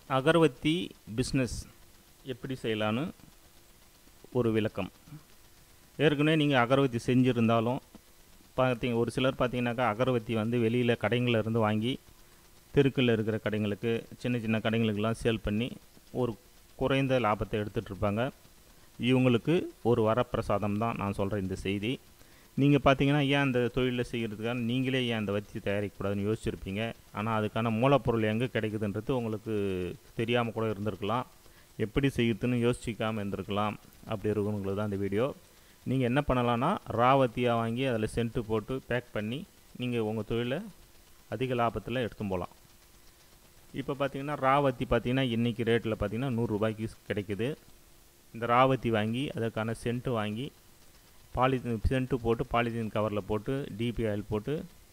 அகர்வத்தி business எப்படி செய்யலான்னு ஒரு விளக்கம் ஏற்கனவே நீங்கள் அகர்வத்தி செஞ்சுருந்தாலும் பார்த்தீங்க ஒரு சிலர் பார்த்தீங்கன்னாக்கா அகர்வத்தி வந்து வெளியில் கடைங்களில் இருந்து வாங்கி தெருக்களில் இருக்கிற கடைங்களுக்கு சின்ன சின்ன கடைங்களுக்கெல்லாம் சேல் பண்ணி ஒரு குறைந்த லாபத்தை எடுத்துகிட்டு இருப்பாங்க இவங்களுக்கு ஒரு வரப்பிரசாதம் தான் நான் சொல்கிற இந்த செய்தி நீங்கள் பார்த்தீங்கன்னா ஏன் அந்த தொழிலில் செய்கிறதுக்காக நீங்களே ஏன் அந்த வத்தி தயாரிக்கக்கூடாதுன்னு யோசிச்சிருப்பீங்க ஆனால் அதுக்கான மூலப்பொருள் எங்கே கிடைக்குதுன்றது உங்களுக்கு தெரியாமல் கூட இருந்திருக்கலாம் எப்படி செய்யுதுன்னு யோசிச்சிக்காமல் இருந்திருக்கலாம் அப்படி இருக்கிறவங்களுக்கு தான் இந்த வீடியோ நீங்கள் என்ன பண்ணலான்னா ராவத்தியாக வாங்கி அதில் சென்ட்டு போட்டு பேக் பண்ணி நீங்கள் உங்கள் தொழிலை அதிக லாபத்தில் எடுத்து போகலாம் இப்போ பார்த்தீங்கன்னா ராவத்தி பார்த்தீங்கன்னா இன்றைக்கி ரேட்டில் பார்த்தீங்கன்னா நூறுரூபாய்க்கு கிடைக்குது இந்த ராவத்தி வாங்கி அதற்கான சென்ட்டு வாங்கி பாலித்தீன் சென்ட்டு போட்டு பாலித்தீன் கவரில் போட்டு டிபி ஆயில் போட்டு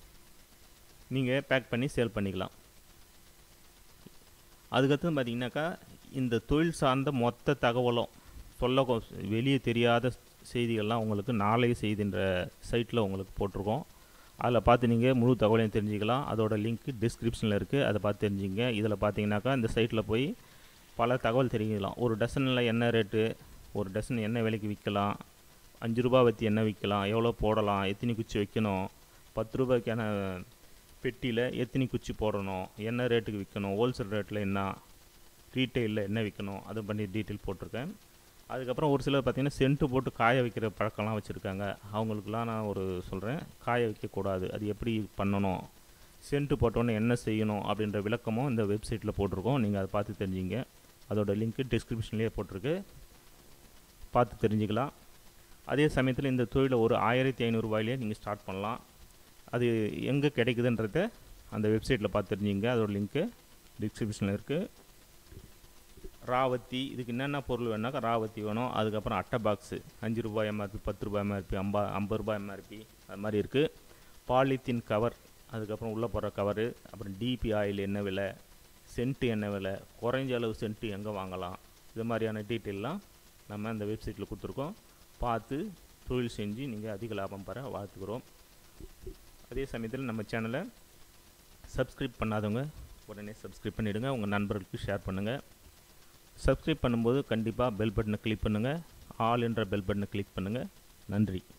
நீங்கள் பேக் பண்ணி சேல் பண்ணிக்கலாம் அதுக்கடுத்து பார்த்தீங்கன்னாக்கா இந்த தொழில் சார்ந்த மொத்த தகவலும் சொல்ல கொ- வெளியே தெரியாத செய்திகள்லாம் உங்களுக்கு நாளைய செய்தின்ற சைட்டில் உங்களுக்கு போட்டிருக்கோம் அதில் பார்த்து நீங்கள் முழு தகவலையும் தெரிஞ்சுக்கலாம் அதோட லிங்க் டிஸ்கிரிப்ஷனில் இருக்குது அதை பார்த்து தெரிஞ்சுங்க இதில் பார்த்தீங்கன்னாக்கா இந்த சைட்டில் போய் பல தகவல் தெரிஞ்சுக்கலாம் ஒரு டசனில் என்ன ரேட்டு ஒரு டசன் என்ன விலைக்கு விற்கலாம் அஞ்சு ரூபா வத்தி என்ன விற்கலாம் எவ்வளோ போடலாம் எத்தனை குச்சி வைக்கணும் பத்து ரூபாய்க்கான பெட்டியில் எத்தனை குச்சி போடணும் என்ன ரேட்டுக்கு விற்கணும் ஹோல்சேல் ரேட்டில் என்ன ரீட்டெயிலில் என்ன விற்கணும் அது பண்ணி டீட்டெயில் போட்டிருக்கேன் அதுக்கப்புறம் ஒரு சிலர் பார்த்தீங்கன்னா சென்ட்டு போட்டு காய வைக்கிற பழக்கம்லாம் வச்சுருக்காங்க அவங்களுக்குலாம் நான் ஒரு சொல்கிறேன் காய வைக்கக்கூடாது அது எப்படி பண்ணணும் சென்ட்டு போட்டோன்னே என்ன செய்யணும் அப்படின்ற விளக்கமும் இந்த வெப்சைட்டில் போட்டிருக்கோம் நீங்கள் அதை பார்த்து தெரிஞ்சுங்க அதோட லிங்க்கு டிஸ்கிரிப்ஷன்லேயே போட்டிருக்கு பார்த்து தெரிஞ்சுக்கலாம் அதே சமயத்தில் இந்த தொழிலை ஒரு ஆயிரத்தி ஐநூறுரூவாயிலே நீங்கள் ஸ்டார்ட் பண்ணலாம் அது எங்கே கிடைக்குதுன்றத அந்த வெப்சைட்டில் பார்த்து தெரிஞ்சுங்க அதோட லிங்க்கு டிஸ்கிரிப்ஷனில் இருக்குது ராவத்தி இதுக்கு என்னென்ன பொருள் வேணாக்கா ராவத்தி வேணும் அதுக்கப்புறம் அட்டை பாக்ஸு அஞ்சு ரூபாய் எம்ஆர்பி பத்து ரூபாய் எம்ஆர்பி ஐம்பா ஐம்பது ரூபாய் எம்ஆர்பி அது மாதிரி இருக்குது பாலித்தீன் கவர் அதுக்கப்புறம் உள்ளே போடுற கவரு அப்புறம் டிபி ஆயில் என்ன விலை சென்ட்டு என்ன விலை குறைஞ்ச அளவு சென்ட்டு எங்கே வாங்கலாம் இது மாதிரியான டீட்டெயிலாம் நம்ம அந்த வெப்சைட்டில் கொடுத்துருக்கோம் பார்த்து தொழில் செஞ்சு நீங்கள் அதிக லாபம் பெற வாழ்த்துக்கிறோம் அதே சமயத்தில் நம்ம சேனலை சப்ஸ்கிரைப் பண்ணாதவங்க உடனே சப்ஸ்கிரைப் பண்ணிவிடுங்க உங்கள் நண்பர்களுக்கு ஷேர் பண்ணுங்கள் சப்ஸ்கிரைப் பண்ணும்போது கண்டிப்பாக பெல் பட்டனை கிளிக் பண்ணுங்கள் ஆல் என்ற பெல் பட்டனை கிளிக் பண்ணுங்கள் நன்றி